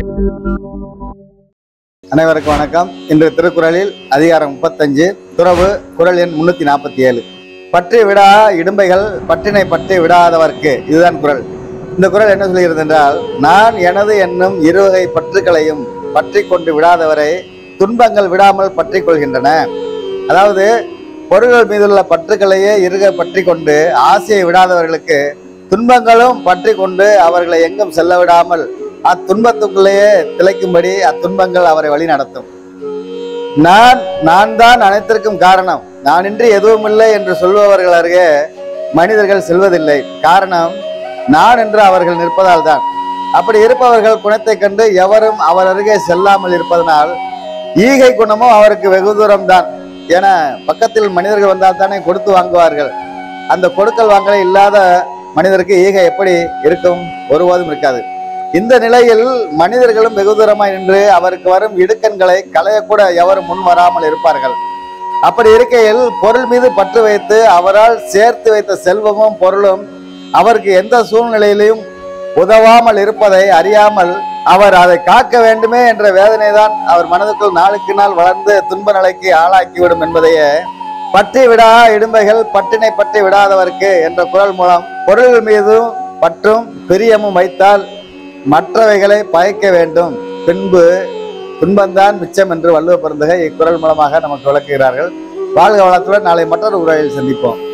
அனைவருக்கும் வணக்கம் இன்று திருக்குறளில் அதிகாரம் முப்பத்தஞ்சு துறவு குறள் எண் முன்னூத்தி நாற்பத்தி ஏழு பற்றி விடா இடும்பைகள் பற்றினை பற்றி விடாதவர்க்கு இதுதான் குறள் இந்த குறள் என்ன சொல்கிறது என்றால் நான் எனது என்னும் இருவகை பற்றுக்களையும் பற்றி கொண்டு விடாதவரை துன்பங்கள் விடாமல் பற்றி கொள்கின்றன அதாவது பொருள்கள் மீதுள்ள பற்றுக்களையே இருக பற்றி கொண்டு ஆசையை விடாதவர்களுக்கு துன்பங்களும் பற்றி கொண்டு அவர்களை எங்கும் செல்ல விடாமல் அத்துன்பத்துக்குள்ளேயே திளைக்கும்படி அத்துன்பங்கள் அவரை வழி நடத்தும் நான் நான் தான் அனைத்திற்கும் காரணம் நானின்றி எதுவும் இல்லை என்று சொல்பவர்கள் அருகே மனிதர்கள் செல்வதில்லை காரணம் நான் என்று அவர்கள் நிற்பதால் தான் அப்படி இருப்பவர்கள் குணத்தை கண்டு எவரும் அவர் அருகே செல்லாமல் இருப்பதனால் ஈகை குணமும் அவருக்கு வெகு தூரம் தான் என பக்கத்தில் மனிதர்கள் வந்தால் தானே கொடுத்து வாங்குவார்கள் அந்த கொடுக்கல் வாங்கலை இல்லாத மனிதருக்கு ஈகை எப்படி இருக்கும் ஒருபோதும் இருக்காது இந்த நிலையில் மனிதர்களும் வெகு தூரமாய் நின்று அவருக்கு வரும் இடுக்கண்களை களையக்கூட எவரும் முன் வராமல் இருப்பார்கள் அப்படி இருக்கையில் பொருள் மீது பற்று வைத்து அவரால் சேர்த்து வைத்த செல்வமும் பொருளும் அவருக்கு எந்த சூழ்நிலையிலும் உதவாமல் இருப்பதை அறியாமல் அவர் அதை காக்க வேண்டுமே என்ற வேதனை தான் அவர் மனதுக்குள் நாளுக்கு நாள் வளர்ந்து துன்ப நிலைக்கு ஆளாக்கிவிடும் என்பதையே பற்றி விடா இடும்பைகள் பட்டினை பற்றி விடாதவர்க்கு என்ற குரல் மூலம் பொருள்கள் மீதும் பற்றும் பிரியமும் வைத்தால் மற்றவைகளை பயக்க வேண்டும் பின்பு துன்பம்தான் மிச்சம் என்று வள்ளுவ பிறந்தகை இக்குறள் மூலமாக நமக்கு விளக்குகிறார்கள் வாழ்க வளத்துடன் நாளை மற்றொரு உரையில் சந்திப்போம்